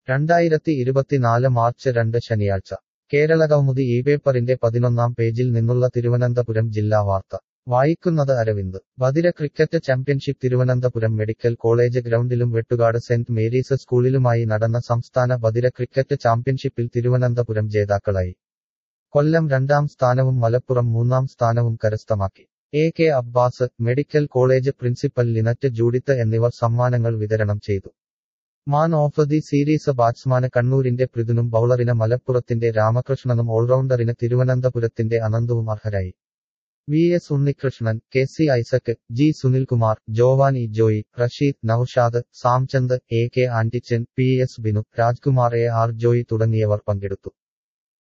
രണ്ടായിരത്തി ഇരുപത്തിനാല് മാർച്ച് രണ്ട് ശനിയാഴ്ച കേരള കൗമുദി ഈ പേപ്പറിന്റെ പതിനൊന്നാം പേജിൽ നിന്നുള്ള തിരുവനന്തപുരം ജില്ലാ വാർത്ത വായിക്കുന്നത് അരവിന്ദ് ബദിര cricket championship Thiruvananthapuram medical college ഗ്രൗണ്ടിലും വെട്ടുകാട് സെന്റ് മേരീസ് സ്കൂളിലുമായി നടന്ന സംസ്ഥാന ബദിര ക്രിക്കറ്റ് ചാമ്പ്യൻഷിപ്പിൽ തിരുവനന്തപുരം ജേതാക്കളായി കൊല്ലം രണ്ടാം സ്ഥാനവും മലപ്പുറം മൂന്നാം സ്ഥാനവും കരസ്ഥമാക്കി A K Abbas medical college principal Linette Judith എന്നിവർ സമ്മാനങ്ങൾ വിതരണം ചെയ്തു മാൻ ഓഫ് ദി സീരീസ് ബാറ്റ്സ്മാന് കണ്ണൂരിന്റെ പൃഥുനും ബൌളറിന് മലപ്പുറത്തിന്റെ രാമകൃഷ്ണനും ഓൾറൗണ്ടറിന് തിരുവനന്തപുരത്തിന്റെ അനന്തവും അർഹരായി V S Unnikrishnan K C Isaac G Sunilkumar Jovani Joy Rasheed Noushad Samchand A K Antichan P S Binu Rajkumar A R Joy തുടങ്ങിയവർ പങ്കെടുത്തു